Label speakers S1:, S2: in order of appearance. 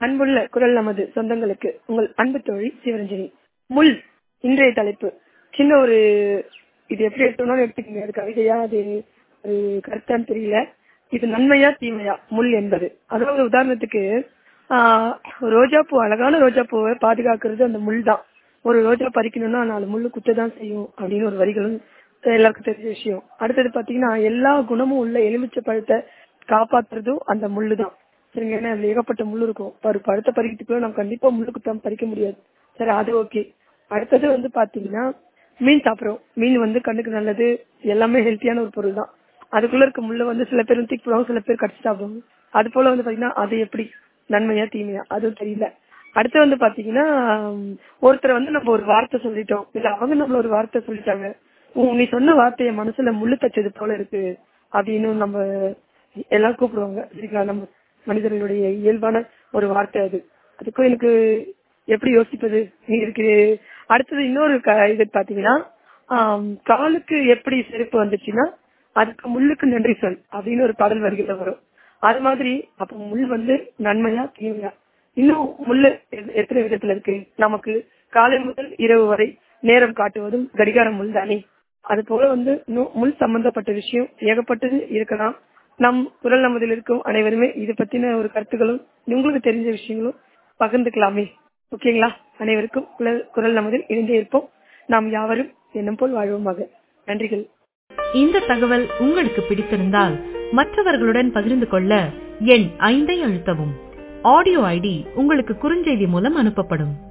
S1: அன்புள்ள குரல் நமது சொந்தங்களுக்கு உங்கள் அன்பு தோழி சிவரஞ்சனி முள் இன்றைய தலைப்பு சின்ன ஒரு இது எப்படி எடுத்தோம்னாலும் எடுத்துக்கங்க அது கவிதையா அது ஒரு கருத்தான்னு தெரியல இது நன்மையா தீமையா முள் என்பது அதாவது உதாரணத்துக்கு ஆஹ் ரோஜா பூ அழகான ரோஜா பூவை பாதுகாக்கிறது அந்த முள் தான் ஒரு ரோஜா பறிக்கணும்னா நாலு முள்ளு குத்ததான் செய்யும் அப்படின்னு ஒரு வரிகளும் எல்லாருக்கும் தெரிஞ்ச விஷயம் அடுத்தது பாத்தீங்கன்னா எல்லா குணமும் உள்ள எலுமிச்சை பழத்தை காப்பாத்துறதும் அந்த முள்ளு தான் சரிங்க ஏன்னா அதுல ஏகப்பட்ட முள்ளு இருக்கும் ஒரு பழத்தை பறிக்கிறதுக்குள்ள நம்ம கண்டிப்பா முள்ளு குத்தாம பறிக்க முடியாது சரி அது ஓகே அடுத்தது வந்து பாத்தீங்கன்னா மீன் சாப்பிடுறோம் மீன் வந்து கண்ணுக்கு நல்லது எல்லாமே ஹெல்த்தியான ஒரு பொருள் தான் அதுக்குள்ள இருக்க முள்ள வந்து சில பேர் தூக்கி போடுவாங்க சில பேர் கடிச்சு சாப்பிடுவாங்க அது போல வந்து பாத்தீங்கன்னா அது எப்படி நன்மையா தீமையா அதுவும் தெரியல அடுத்து வந்து பாத்தீங்கன்னா ஒருத்தர் வந்து நம்ம ஒரு வார்த்தை சொல்லிட்டோம் இல்ல அவங்க நம்மள ஒரு வார்த்தை சொல்லிட்டாங்க உம் நீ சொன்ன வார்த்தைய மனசுல முள்ளு தச்சது போல இருக்கு அப்படின்னு நம்ம எல்லாம் கூப்பிடுவாங்க சரிங்களா நம்ம மனிதர்களுடைய இயல்பான ஒரு வார்த்தை அது அதுக்கும் எனக்கு எப்படி யோசிப்பது இருக்கு அடுத்தது இன்னொரு இது பாத்தீங்கன்னா காலுக்கு எப்படி செருப்பு வந்துச்சுன்னா அதுக்கு முள்ளுக்கு நன்றி சொல் அப்படின்னு ஒரு பாடல் வரிகள் வரும் அது மாதிரி அப்ப முள் வந்து நன்மையா தீமையா இன்னும் முள்ளு எத்தனை விதத்துல இருக்கு நமக்கு காலை முதல் இரவு வரை நேரம் காட்டுவதும் கடிகார முள் தானே அது போல வந்து முள் சம்பந்தப்பட்ட விஷயம் ஏகப்பட்டது இருக்கலாம் நம் குரல் நமதில் இருக்கும் அனைவருமே இது பத்தின ஒரு கருத்துக்களும் உங்களுக்கு தெரிஞ்ச விஷயங்களும் பகிர்ந்துக்கலாமே ஓகேங்களா அனைவருக்கும் குரல் நமதில் இணைந்தே இருப்போம் நாம் யாவரும் எண்ணம் போல் வாழ்வோமாக நன்றிகள்
S2: இந்த தகவல் உங்களுக்கு பிடித்திருந்தால் மற்றவர்களுடன் பகிர்ந்து கொள்ள எண் ஐந்தை அழுத்தவும் ஆடியோ ஐடி உங்களுக்கு குறுஞ்செய்தி மூலம் அனுப்பப்படும்